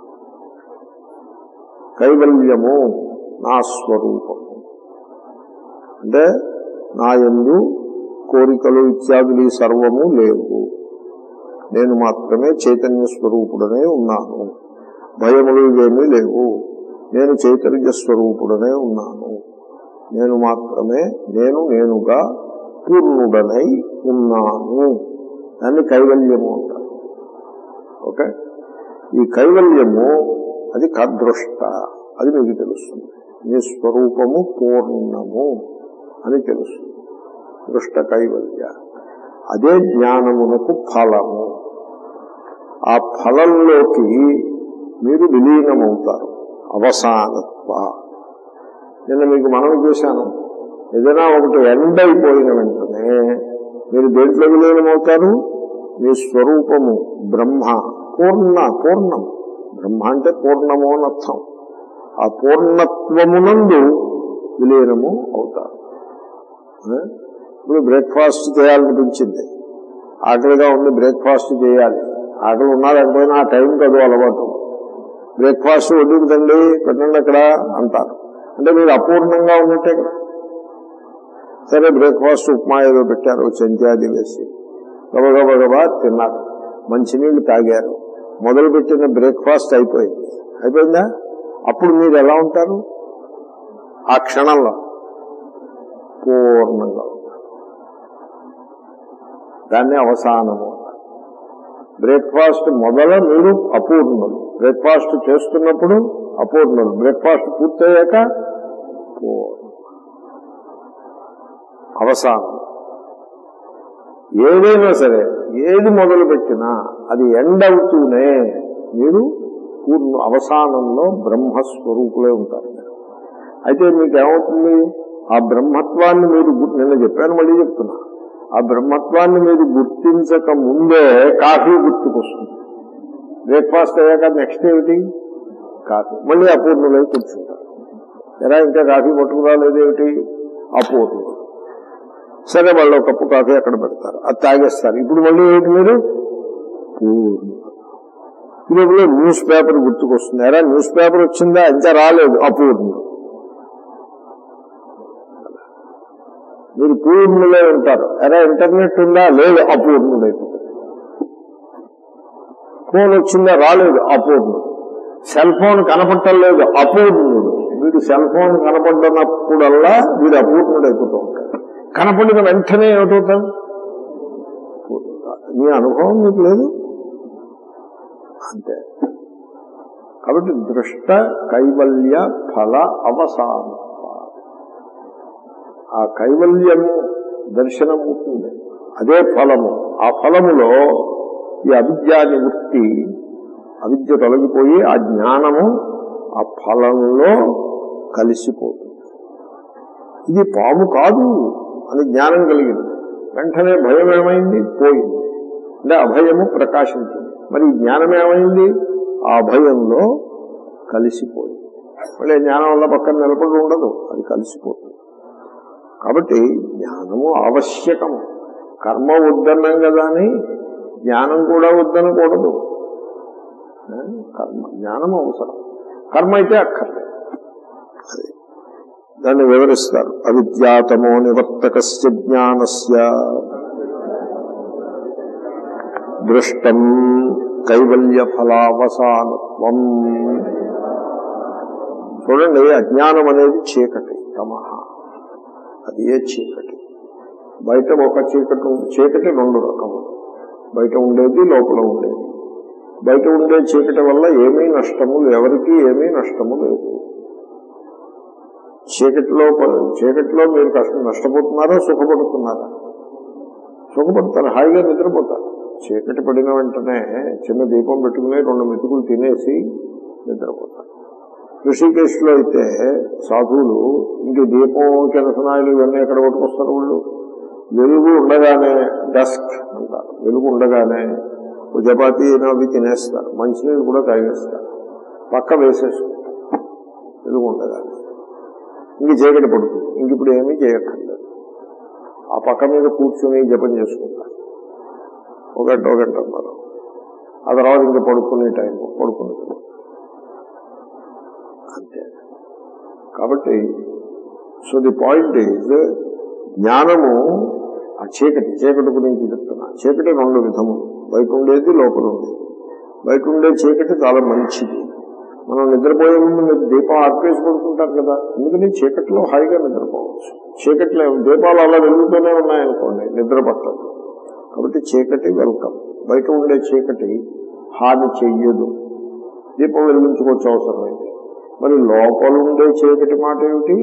కైవల్యము నా స్వరూపము అంటే నా యందు కోరికలు ఇత్యాదులు ఈ సర్వము లేవు నేను మాత్రమే చైతన్య స్వరూపుడనే ఉన్నాను భయములు ఇవేమీ లేవు నేను చైతన్య స్వరూపుడనే ఉన్నాను నేను మాత్రమే నేను నేనుగా పూర్ణుడనై ఉన్నాను దాన్ని కైవల్యము అంటారు ఓకే ఈ కైవల్యము అది కదృష్ట అది మీకు తెలుస్తుంది మీ స్వరూపము పూర్ణము అని తెలుస్తుంది దృష్ట కైవల్య అదే జ్ఞానమునకు ఫలము ఆ ఫలంలోకి మీరు విలీనమవుతారు అవసానత్వ నిన్న మీకు మనం చేశాను ఏదైనా ఒకటి ఎండ్ అయిపోయిన వెంటనే మీరు దేంట్లో విలీనమవుతారు మీ స్వరూపము బ్రహ్మ పూర్ణ పూర్ణం బ్రహ్మ అంటే పూర్ణము అని అర్థం ఆ పూర్ణత్వమునందు విలీనము అవుతారు ఆ? ఇప్పుడు బ్రేక్ఫాస్ట్ చేయాలనిపించింది ఆకలిగా ఉంది బ్రేక్ఫాస్ట్ చేయాలి ఆకలి ఉన్నా లేకపోయినా ఆ టైంకి అది అలవాటు బ్రేక్ఫాస్ట్ వడ్డించండి పెట్టండి అక్కడ అంటారు అంటే మీరు అపూర్ణంగా ఉన్నట్టే కదా సరే బ్రేక్ఫాస్ట్ ఉప్మా ఏదో పెట్టారు చెంచాది వేసి గబగబగబా తిన్నారు మంచినీళ్ళు తాగారు మొదలు పెట్టిన బ్రేక్ఫాస్ట్ అయిపోయింది అయిపోయిందా అప్పుడు మీరు ఎలా ఉంటారు ఆ క్షణంలో పూర్ణంగా ఉంటారు దాన్ని అవసానము అన్నారు. బ్రేక్ఫాస్ట్ మొదల మీరు అపూర్ణులు బ్రేక్ఫాస్ట్ చేస్తున్నప్పుడు అపూర్ణులు బ్రేక్ఫాస్ట్ పూర్తయ్యాక పూర్ణులు అవసానం ఏదైనా సరే ఏది మొదలు పెట్టినా అది ఎండ్ అవుతూనే మీరు పూర్ణ అవసానంలో బ్రహ్మస్వరూపులే ఉంటారు అయితే మీకు ఏమవుతుంది ఆ బ్రహ్మత్వాన్ని మీరు గు- నిన్న చెప్పాను మళ్ళీ చెప్తున్నా ఆ బ్రహ్మత్వాన్ని మీరు గుర్తించక ముందే కాఫీ గుర్తుకొస్తుంది బ్రేక్ఫాస్ట్ అయ్యాక నెక్స్ట్ ఏమిటి కాఫీ మళ్ళీ అపూర్ణులై కూర్చుంటారు ఎలా ఇంకా కాఫీ పట్టుకురాలేదేమిటి అపూర్ణులు సరే వాళ్ళు ఒక కప్పు కాఫీ అక్కడ పెడతారు అది తాగేస్తారు ఇప్పుడు మళ్ళీ ఏంటి మీరు పూర్ణులు ఈ లోపల న్యూస్ పేపర్ గుర్తుకొస్తుంది ఎరా న్యూస్ పేపర్ వచ్చిందా ఇంకా రాలేదు అపూర్ణులు మీరు పూర్ణులే ఉంటారు ఎరా ఇంటర్నెట్ ఉందా లేదు అపూర్ణులైపోతుంది ఫోన్ వచ్చిందా రాలేదు అపూర్ణుడు సెల్ ఫోన్ కనపడటం లేదు అపూర్ణుడు వీడు సెల్ ఫోన్ కనపడినప్పుడల్లా వీడు అపూర్ణుడు అయిపోతూ ఉంటాడు కనపడిన వెంటనే ఏమిటవుతాడు మీ అనుభవం మీకు లేదు అంతే కాబట్టి దృష్ట కైవల్య ఫల అవసానం ఆ కైవల్యము దర్శనం అవుతుంది అదే ఫలము ఆ ఫలములో ఈ అవిద్యా నివృత్తి అవిద్య తొలగిపోయి ఆ జ్ఞానము ఆ ఫలంలో కలిసిపోతుంది ఇది పాము కాదు అని జ్ఞానం కలిగింది వెంటనే భయం ఏమైంది పోయింది అంటే అభయము ప్రకాశించింది మరి ఈ జ్ఞానం ఏమైంది ఆ అభయంలో కలిసిపోయింది మళ్ళీ జ్ఞానం వల్ల పక్కన నిలబడి ఉండదు అది కలిసిపోతుంది కాబట్టి జ్ఞానము ఆవశ్యకము కర్మ వద్దన్నాం కదా అని జ్ఞానం కూడా వద్దనకూడదు ఆ, కర్మ జ్ఞానం అవసరం కర్మ అయితే అక్కర్లేదు అది. దాన్ని వివరిస్తారు అవిద్యాతమో నివర్తకస్య జ్ఞానస్య దృష్టం కైవల్య ఫలావసానత్వం చూడండి అజ్ఞానం అనేది చీకటి తమహ అది ఏ చీకటి బయట ఒక చీకటి ఉం- చీకటి రెండు రకములు బయట ఉండేది లోపల ఉండేది బయట ఉండే చీకటి వల్ల ఏమీ నష్టము ఎవరికి ఏమీ నష్టము లేదు చీకటిలో ప- చీకటిలో మీరు కష్టం నష్టపోతున్నారా సుఖపడుతున్నారా సుఖపడతారు హాయిగా నిద్రపోతారు చీకటి పడిన వెంటనే చిన్న దీపం పెట్టుకుని రెండు మెతుకులు తినేసి నిద్రపోతారు ఋషికేశ్లో అయితే సాధువులు ఇంక దీపం కిరసనాయిలు ఇవన్నీ ఎక్కడ పట్టుకొస్తారు వాళ్ళు వెలుగు ఉండగానే డస్క్ అంటారు వెలుగు ఉండగానే ఓ చపాతీ అవి తినేస్తారు మంచినీళ్ళు కూడా తాగేస్తారు పక్క వేసేసుకుంటారు వెలుగు ఉండగానే ఇంక చీకటి పడుతుంది ఇంక ఇప్పుడు ఏమీ చేయక్కర్లేదు ఆ పక్క మీద కూర్చుని జపం చేసుకుంటారు ఒక గంట ఒక గంట అన్నారు ఆ తర్వాత ఇంకా పడుకునే టైం పడుకునే టైం. అంతే కాబట్టి సో ది పాయింట్ ఈజ్ జ్ఞానము ఆ చీకటి చీకటి గురించి చెప్తున్నా చీకటి రెండు విధములు బయట ఉండేది లోపల ఉండేది బయట ఉండే చీకటి చాలా మంచిది మనం నిద్రపోయే ముందు మీరు దీపం ఆర్పేసి పడుకుంటారు కదా ఎందుకని చీకటిలో హాయిగా నిద్రపోవచ్చు చీకటిలో దీపాలు అలా వెలుగుతూనే ఉన్నాయనుకోండి నిద్ర పట్టదు కాబట్టి చీకటి వెల్కమ్ బయట ఉండే చీకటి హాని చెయ్యదు దీపం వెలిగించుకోవచ్చు అవసరమైతే మరి లోపల ఉండే చీకటి మాట ఏమిటి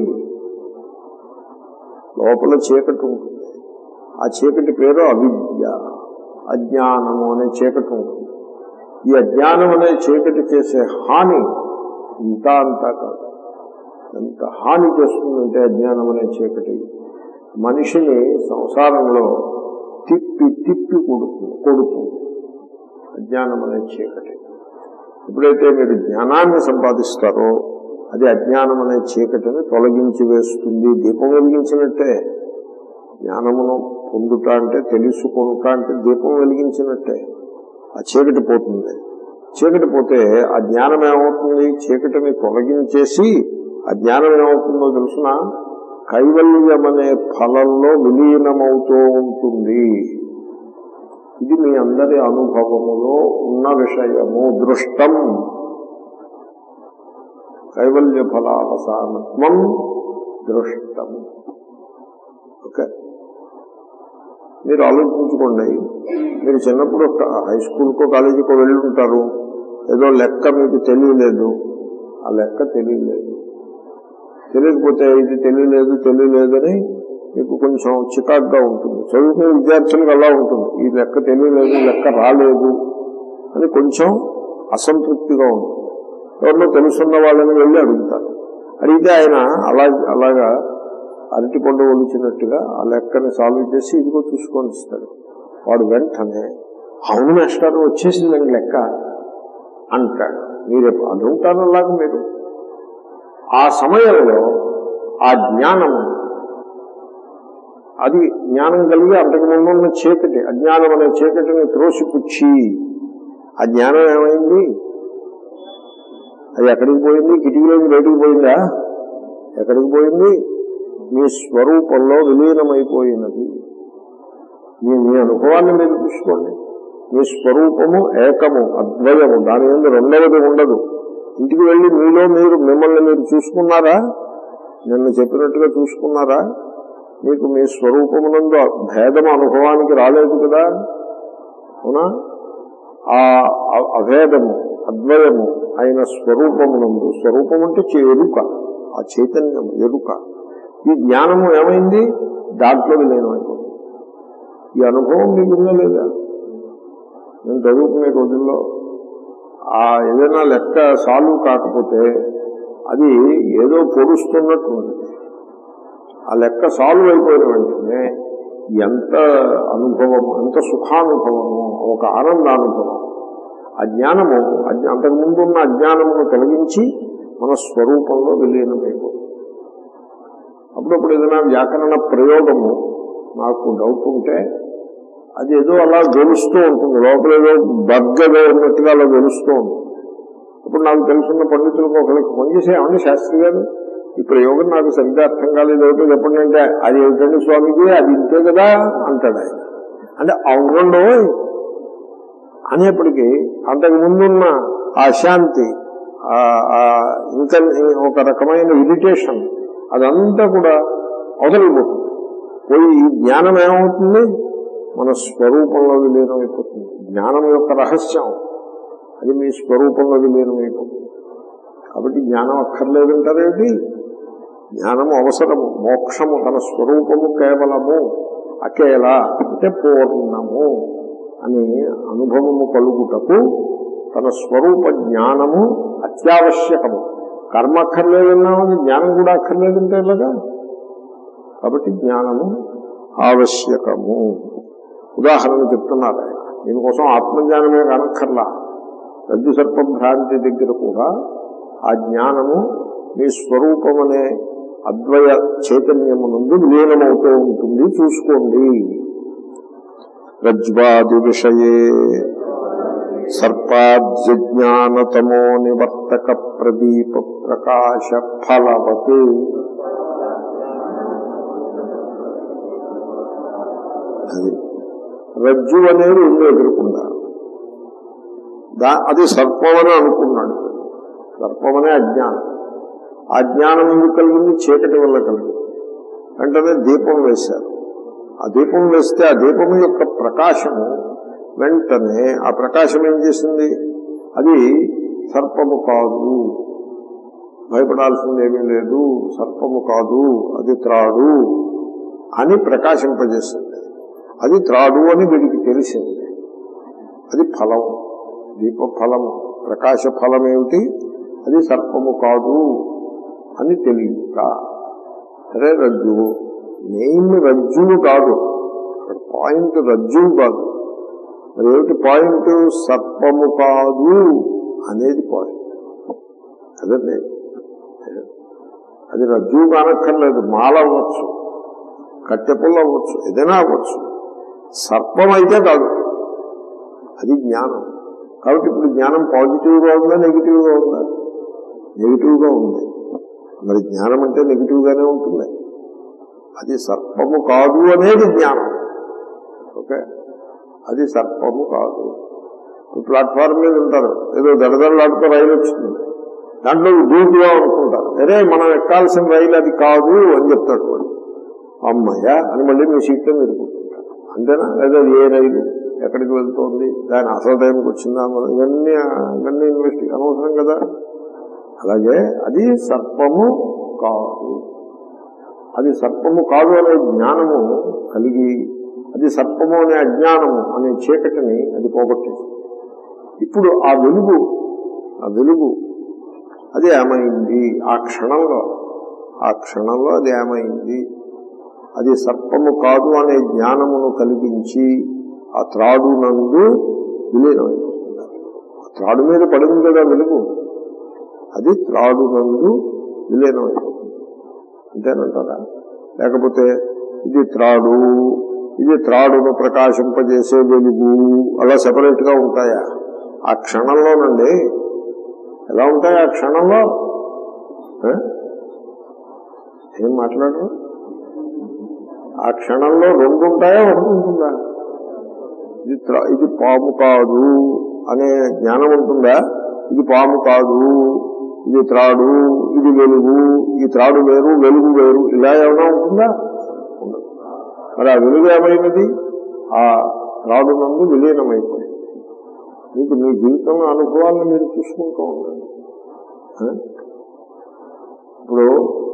లోపల చీకటి ఉంటుంది ఆ చీకటి పేరు అవిద్య అజ్ఞానము అనే చీకటి ఉంటుంది ఈ అజ్ఞానం అనే చీకటి చేసే హాని ఇంతా అంతా కాదు ఎంత హాని చేస్తుందంటే అజ్ఞానం అనే చీకటి మనిషిని సంసారంలో తిప్పి తిప్పి కొడుతుంది కొడుతుంది అజ్ఞానం అనే చీకటి ఎప్పుడైతే మీరు జ్ఞానాన్ని సంపాదిస్తారో అది అజ్ఞానం అనే చీకటిని తొలగించి వేస్తుంది దీపం వెలిగించినట్టే జ్ఞానమును పొందుట అంటే తెలుసుకొనుట అంటే దీపం వెలిగించినట్టే ఆ చీకటి పోతుంది చీకటి పోతే ఆ జ్ఞానం ఏమవుతుంది చీకటిని తొలగించేసి ఆ జ్ఞానం ఏమవుతుందో తెలుసిన కైవల్యం అనే ఫలంలో విలీనమవుతూ ఉంటుంది ఇది మీ అందరి అనుభవములో ఉన్న విషయము దృష్టం కైవల్య ఫలావసానత్వం దృష్టం ఓకే మీరు ఆలోచించుకోండి మీరు చిన్నప్పుడు ఒక హై స్కూల్కో కాలేజీకో వెళ్ళి ఉంటారు ఏదో లెక్క మీకు తెలియలేదు ఆ లెక్క తెలియలేదు తెలియకపోతే ఇది తెలియలేదు తెలియలేదని మీకు కొంచెం చికాగ్గా ఉంటుంది చదువుకునే విద్యార్థులకు అలా ఉంటుంది ఈ లెక్క తెలియలేదు లెక్క రాలేదు అని కొంచెం అసంతృప్తిగా ఉంటుంది ఎవరినో తెలుసున్న వాళ్ళని వెళ్ళి అడుగుతారు అడిగితే ఆయన అలా అలాగా అరటి పండు ఒలిచినట్టుగా ఆ లెక్కని సాల్వ్ చేసి ఇదిగో చూసుకొని ఇస్తాడు వాడు వెంటనే అవును మాస్టర్ వచ్చేసిందండి లెక్క అంటాడు మీరు అనుకుంటారు అలాగా మీరు ఆ సమయంలో ఆ జ్ఞానము అది జ్ఞానం కలిగి అంతకు ముందు ఉన్న చీకటి అజ్ఞానం అనే చీకటిని త్రోసిపుచ్చి ఆ జ్ఞానం ఏమైంది అది ఎక్కడికి పోయింది కిటికీలోకి బయటికి పోయిందా ఎక్కడికి పోయింది మీ స్వరూపంలో విలీనమైపోయినది మీ మీ అనుభవాన్ని మీరు చూసుకోండి మీ స్వరూపము ఏకము అద్వయము దాని మీద రెండవది ఉండదు ఇంటికి వెళ్ళి మీలో మీరు మిమ్మల్ని మీరు చూసుకున్నారా నిన్న చెప్పినట్టుగా చూసుకున్నారా మీకు మీ స్వరూపమునందు భేదము అనుభవానికి రాలేదు కదా అవునా ఆ అ- అభేదము అద్వయము అయిన స్వరూపమునందు స్వరూపం అంటే చే- ఎరుక ఆ చైతన్యం ఎరుక ఈ జ్ఞానము ఏమైంది దాంట్లో విలీనమైపోతుంది ఈ అనుభవం మీకు ఉందా లేదా నేను చదువుకునే రోజుల్లో ఆ ఏదైనా లెక్క సాల్వ్ కాకపోతే అది ఏదో పొడుస్తున్నట్టు ఉంటుంది ఆ లెక్క సాల్వ్ అయిపోయిన వెంటనే ఎంత అనుభవము ఎంత సుఖానుభవము ఒక ఆనందానుభవం అజ్ఞానము అజ్ఞ- అంతకుముందు ఉన్న అజ్ఞానమును తొలగించి మన స్వరూపంలో విలీనమైపోతుంది అప్పుడప్పుడు ఏదైనా వ్యాకరణ ప్రయోగము నాకు డౌట్ ఉంటే అది ఏదో అలా గెలుస్తూ ఉంటుంది లోపల ఏదో బగ్గగా ఉన్నట్టుగా అలా గెలుస్తూ ఉంటుంది ఇప్పుడు నాకు తెలుసున్న పండితులకు ఒకరికి ఫోన్ చేసి ఏమండి శాస్త్రి గారు ఈ ప్రయోగం నాకు సరిగ్గా అర్థం కాలేదు ఏమిటో చెప్పండి అంటే అది ఏమిటండి స్వామిజీ అది ఇంతే కదా అంటాడు ఆయన అంటే అవునండో అనేప్పటికీ అంతకు ముందున్న ఆ శాంతి ఆ- ఆ ఇంకా ఒక రకమైన ఇరిటేషన్ అదంతా కూడా అవతలిపోతుంది పోయి ఈ జ్ఞానం ఏమవుతుంది మన స్వరూపంలో విలీనమైపోతుంది జ్ఞానం యొక్క రహస్యం అది మీ స్వరూపంలో విలీనమైపోతుంది కాబట్టి జ్ఞానం అక్కర్లేదంటారేమిటి జ్ఞానము అవసరము మోక్షము తన స్వరూపము కేవలము అకేల అంటే పూర్ణము అని అనుభవము కలుగుటకు తన స్వరూప జ్ఞానము అత్యావశ్యకము కర్మ అక్కర్లేదన్నామని జ్ఞానం కూడా అక్కర్లేదంటే ఎలాగా కాబట్టి జ్ఞానము ఆవశ్యకము ఉదాహరణ చెప్తున్నారు ఆయన దీనికోసం ఆత్మజ్ఞానమే కానక్కర్లా రజ్జు సర్ప భ్రాంతి దగ్గర కూడా ఆ జ్ఞానము మీ స్వరూపం అనే అద్వయ చైతన్యము నుండి విలీనమవుతూ ఉంటుంది చూసుకోండి రజ్వాది విషయే సర్పాజ్ఞానతమో నివర్తక ప్రదీప ప్రకాశ ఫలవత్ అది రజ్జు అనేది ఉంది ఎదురుకుండా దా అది సర్పమని అనుకున్నాడు సర్పమనే అజ్ఞానం ఆ జ్ఞానం ఎందుకు కలిగింది చీకటి వల్ల కలిగింది వెంటనే దీపం వేశారు ఆ దీపం వేస్తే ఆ దీపం యొక్క ప్రకాశము వెంటనే ఆ ప్రకాశం ఏం చేసింది అది సర్పము కాదు భయపడాల్సింది ఏమీ లేదు సర్పము కాదు అది త్రాడు అని ప్రకాశింపజేసింది అది త్రాడు అని వీడికి తెలిసింది అది ఫలం దీప ఫలము ప్రకాశ ఫలం ఏమిటి అది సర్పము కాదు అని తెలియక సరే రజ్జువు మెయిన్ రజ్జువు కాదు అక్కడ పాయింట్ రజ్జువు కాదు మరి ఏమిటి పాయింట్ సర్పము కాదు అనేది పాయింట్ అదండి అది రజ్జువు కానక్కర్లేదు మాల అవ్వచ్చు కట్టెపుల్ల అవ్వచ్చు ఏదైనా అవ్వచ్చు సర్పం అయితే కాదు అది జ్ఞానం కాబట్టి ఇప్పుడు జ్ఞానం పాజిటివ్గా ఉందా నెగిటివ్గా ఉందా నెగిటివ్గా ఉంది మరి జ్ఞానం అంటే నెగిటివ్గానే ఉంటుంది అది సర్పము కాదు అనేది జ్ఞానం ఓకే అది సర్పము కాదు ఇప్పుడు ప్లాట్ఫామ్ మీద ఉంటారు ఏదో దడదడలాడుతూ రైలు వచ్చింది దాంట్లో దూకుగా అనుకుంటారు అరే మనం ఎక్కాల్సిన రైలు అది కాదు అని చెప్తాడు వాడు అమ్మయ్య అని మళ్ళీ మీ సీట్లో మీరు కూర్చుంటారు అంతేనా లేదా అది ఏ రైలు ఎక్కడికి వెళ్తోంది దాని అసలు టైంకి వచ్చిందా మనం ఇవన్నీ ఇవన్నీ ఇన్వెస్టి అనవసరం కదా అలాగే అది సర్పము కాదు అది సర్పము కాదు అనే జ్ఞానము కలిగి అది సర్పము అనే అజ్ఞానము అనే చీకటిని అది పోగొట్టేది ఇప్పుడు ఆ వెలుగు ఆ వెలుగు అది ఏమైంది ఆ క్షణంలో ఆ క్షణంలో అది ఏమైంది అది సర్పము కాదు అనే జ్ఞానమును కలిగించి ఆ త్రాడు నందు విలీనమైపోతుంది ఆ త్రాడు మీద పడింది కదా వెలుగు అది త్రాడు నందు విలీనమైపోతుంది అంతేనంటారా లేకపోతే ఇది త్రాడు ఇది త్రాడును ప్రకాశింపజేసే వెలుగు అలా సెపరేట్ గా ఉంటాయా ఆ క్షణంలోనండి ఎలా ఉంటాయి ఆ క్షణంలో ఆ? ఏం మాట్లాడరు ఆ క్షణంలో రెండు ఉంటాయా ఒకటి ఉంటుందా ఇది త్రా- ఇది పాము కాదు అనే జ్ఞానం ఉంటుందా ఇది పాము కాదు ఇది త్రాడు ఇది వెలుగు ఈ త్రాడు వేరు వెలుగు వేరు ఇలా ఏమైనా ఉంటుందా ఉండదు మరి ఆ వెలుగు ఏమైనది ఆ త్రాడు నందు విలీనమైపోయింది మీకు మీ జీవితంలో అనుభవాలను మీరు చూసుకుంటూ ఉండండి ఆ? ఇప్పుడు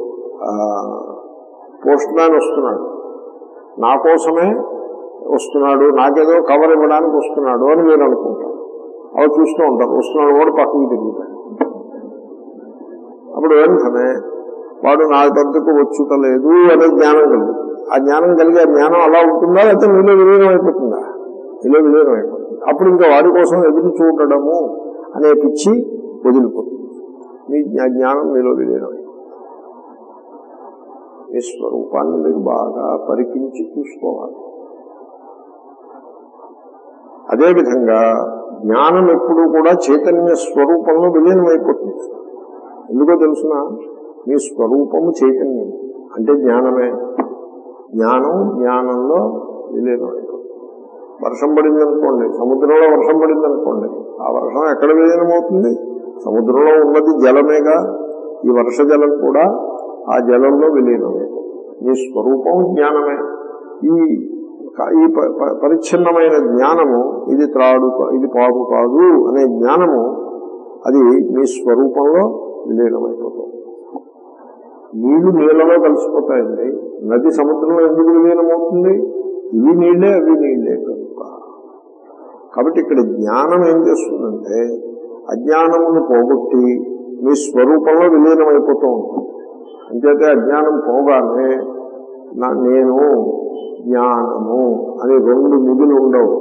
పోస్ట్ మ్యాన్ వస్తున్నాడు నా కోసమే వస్తున్నాడు నాకేదో కవర్ ఇవ్వడానికి వస్తున్నాడు అని మీరు అనుకుంటారు అవి చూస్తూ ఉంటారు వస్తున్నాడు కూడా పక్కకి తిరుగుతాడు అప్పుడు వెంటనే వాడు నా దగ్గరకు వచ్చుటలేదు అనే జ్ఞానం కలుగుతుంది ఆ జ్ఞానం కలిగి ఆ జ్ఞానం అలా ఉంటుందా లేకపోతే మీలో విలీనం అయిపోతుందా మీలో విలీనం అయిపోతుంది అప్పుడు ఇంకా వాడి కోసం ఎదురు చూడడము అనే పిచ్చి వదిలిపోతుంది మీ జ్ఞా- జ్ఞానం మీలో విలీనం అయిపోతుంది. మీ స్వరూపాన్ని మీరు బాగా పరికించి చూసుకోవాలి అదేవిధంగా జ్ఞానం ఎప్పుడు కూడా చైతన్య స్వరూపంలో విలీనమైపోతుంది ఎందుకో తెలుసిన మీ స్వరూపము చైతన్యం అంటే జ్ఞానమే జ్ఞానం జ్ఞానంలో విలీనమైపోతుంది వర్షం పడింది అనుకోండి సముద్రంలో వర్షం పడింది అనుకోండి ఆ వర్షం ఎక్కడ విలీనమవుతుంది సముద్రంలో ఉన్నది జలమేగా ఈ వర్ష జలం కూడా ఆ జలంలో విలీనమే మీ స్వరూపం జ్ఞానమే ఈ ఈ ప- ప- పరిచ్ఛిన్నమైన జ్ఞానము ఇది త్రాడు కా- ఇది పాము కాదు అనే జ్ఞానము అది మీ స్వరూపంలో విలీనమైపోతుంది నీళ్లు నీళ్లలో కలిసిపోతాయండి నది సముద్రంలో ఎందుకు విలీనమవుతుంది ఇవి నీళ్లే అవి నీళ్లే కనుక కాబట్టి ఇక్కడ జ్ఞానం ఏం చేస్తుందంటే అజ్ఞానమును పోగొట్టి మీ స్వరూపంలో విలీనమైపోతూ ఉంటుంది అంచేతే అజ్ఞానం పోగానే నా నేను జ్ఞానము అని రెండు మిగులు ఉండవు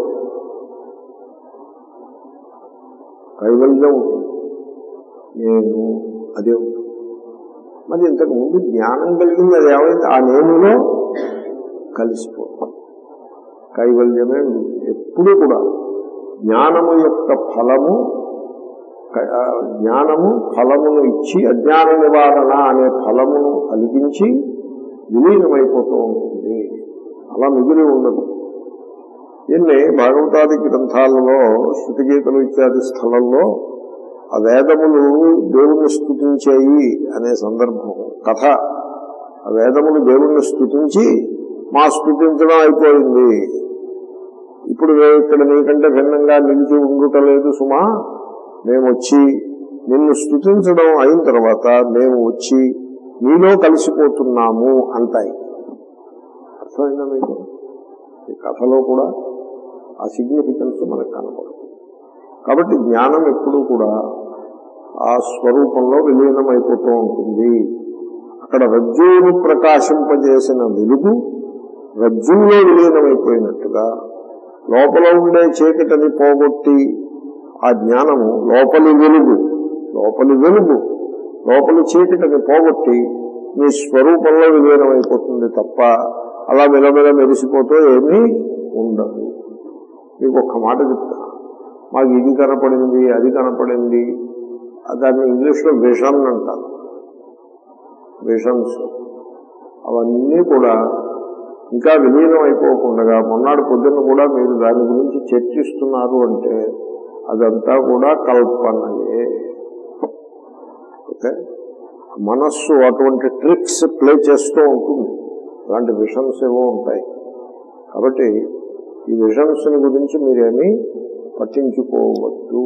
కైవల్యం ఉంటుంది నేను అదే ఉంటుంది మరి ఇంతకు ముందు జ్ఞానం కలిగింది అది ఏమైంది ఆ నేనులో కలిసిపోతుంది కైవల్యమే మిగిలింది. ఎప్పుడూ కూడా జ్ఞానము యొక్క ఫలము క- ఆ జ్ఞానము ఫలమును ఇచ్చి అజ్ఞాన నివారణ అనే ఫలమును కలిగించి విలీనమైపోతూ ఉంటుంది అలా మిగిలి ఉండదు దీన్ని భాగవతాది గ్రంథాలలో శృతిగీతలు ఇత్యాది స్థలంలో ఆ వేదములు దేవుణ్ణి స్థుతించేయి అనే సందర్భం కథ ఆ వేదములు దేవుణ్ణి స్థుతించి మా స్థుతించడం అయిపోయింది ఇప్పుడు మేము ఇక్కడ నీకంటే భిన్నంగా నిలిచి ఉండుటలేదు సుమా మేము వచ్చి నిన్ను స్థుతించడం అయిన తర్వాత మేము వచ్చి నీలో కలిసిపోతున్నాము అంటాయి అర్థమైందా మీకు ఈ కథలో కూడా ఆ సిగ్నిఫికెన్స్ మనకు కనపడుతుంది కాబట్టి జ్ఞానం ఎప్పుడూ కూడా ఆ స్వరూపంలో విలీనమైపోతూ ఉంటుంది అక్కడ రజ్జువును ప్రకాశింపజేసిన వెలుగు రజ్జువులో విలీనమైపోయినట్టుగా లోపల ఉండే చీకటిని పోగొట్టి ఆ జ్ఞానము లోపలి వెలుగు లోపలి వెలుగు లోపలి చీకటిని పోగొట్టి మీ స్వరూపంలో విలీనమైపోతుంది తప్ప అలా మెలమెల మెరిసిపోతూ ఏమీ ఉండదు మీకు ఒక్క మాట చెప్తా మాకు ఇది కనపడింది అది కనపడింది దాన్ని ఇంగ్లీష్లో విషన్ అంటారు విషన్స్ అవన్నీ కూడా ఇంకా విలీనం అయిపోకుండా మొన్నటి పొద్దున్న కూడా మీరు దాని గురించి చర్చిస్తున్నారు అంటే అదంతా కూడా కల్పనయే ఓకే మనస్సు అటువంటి ట్రిక్స్ ప్లే చేస్తూ ఉంటుంది అలాంటి విషన్స్ ఏవో ఉంటాయి కాబట్టి ఈ విషన్స్ గురించి మీరేమీ పట్టించుకోవద్దు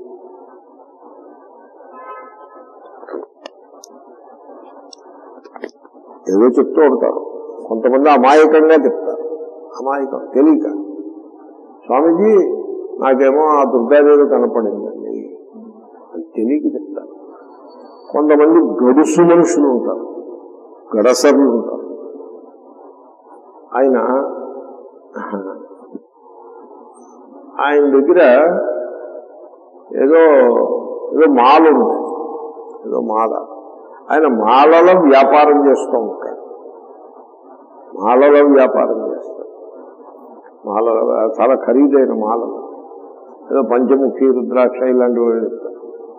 ఏదో చెప్తూ ఉంటారు కొంతమంది అమాయకంగా చెప్తారు అమాయకం తెలియక స్వామీజీ నాకేమో ఆ దుర్గాదేవి కనపడిందండి అని తెలియక చెప్తారు కొంతమంది గడుసు మనుషులు ఉంటారు గడసర్లు ఉంటారు ఆయన ఆయన దగ్గర ఏదో ఏదో మాల ఉంది ఏదో మాల ఆయన మాలలో వ్యాపారం చేస్తూ ఉంటాడు మాలలో వ్యాపారం చేస్తాడు మాల చాలా ఖరీదైన మాలలు ఏదో పంచముఖి రుద్రాక్ష ఇలాంటివి చెప్తారు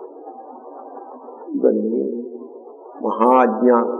ఇవన్నీ మహా అజ్ఞానం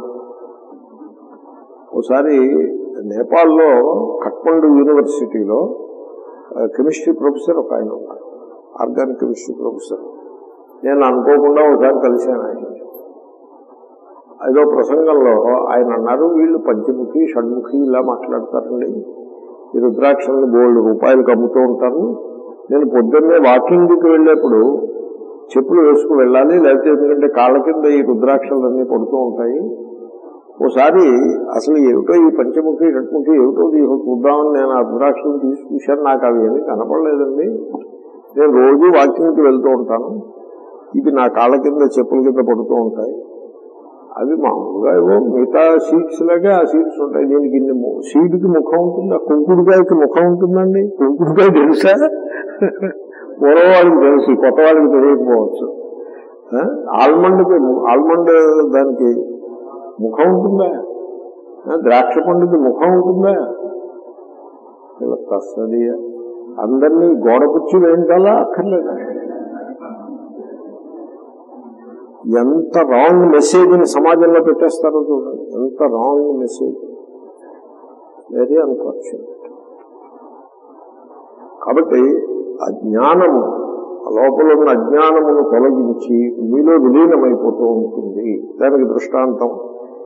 ఒకసారి నేపాల్లో కట్మండు యూనివర్సిటీలో కెమిస్ట్రీ ప్రొఫెసర్ ఒక ఆయన ఉన్నారు ఆర్గానిక్ కెమిస్ట్రీ ప్రొఫెసర్ నేను అనుకోకుండా ఒకసారి కలిశాను ఆయన ఏదో ప్రసంగంలో ఆయన అన్నారు వీళ్ళు పంచముఖి షణ్ముఖి ఇలా మాట్లాడతారండి ఈ రుద్రాక్షలను బోల్డ్ రూపాయలకు అమ్ముతూ ఉంటారు నేను పొద్దున్నే వాకింగ్కి వెళ్ళేప్పుడు చెప్పులు వేసుకు వెళ్ళాలి లేకపోతే ఎందుకంటే కాళ్ళ కింద ఈ రుద్రాక్షలన్నీ పడుతూ ఉంటాయి ఓసారి అసలు ఏమిటో ఈ పంచముఖి షట్ముఖి ఏమిటో ఇది చూద్దామని నేను ఆ రుద్రాక్షలను తీసి చూశాను నాకు అవి ఏమీ కనపడలేదండి నేను రోజు వాకింగ్కి వెళ్తూ ఉంటాను ఇవి నా కాళ్ళ కింద చెప్పుల కింద పడుతూ ఉంటాయి అవి మామూలుగా ఏవో మిగతా సీడ్స్ లాగే ఆ సీడ్స్ ఉంటాయి దీనికి ఇన్ని సీడ్కి ముఖం ఉంటుంది ఆ కుంకుడుకాయకి ముఖం ఉంటుందండి కుంకుడుకాయ తెలుసా పూర్వ వాళ్ళకి తెలుసు కొత్త వాళ్ళకి తెలియకపోవచ్చు ఆల్మండ్కి ఆల్మండ్ దానికి ముఖం ఉంటుందా ఆ, ద్రాక్ష పండుకి ముఖం ఉంటుందా ఇలా తస్సది అందరినీ గోడ కుర్చీ వేయించాలా అక్కర్లేదా ఎంత రాంగ్ మెసేజ్ని సమాజంలో పెట్టేస్తారో చూడండి ఎంత రాంగ్ మెసేజ్ వెరీ అన్ఫార్చునేట్ కాబట్టి అజ్ఞానము ఆ లోపల ఉన్న అజ్ఞానమును తొలగించి మీలో విలీనమైపోతూ ఉంటుంది దానికి దృష్టాంతం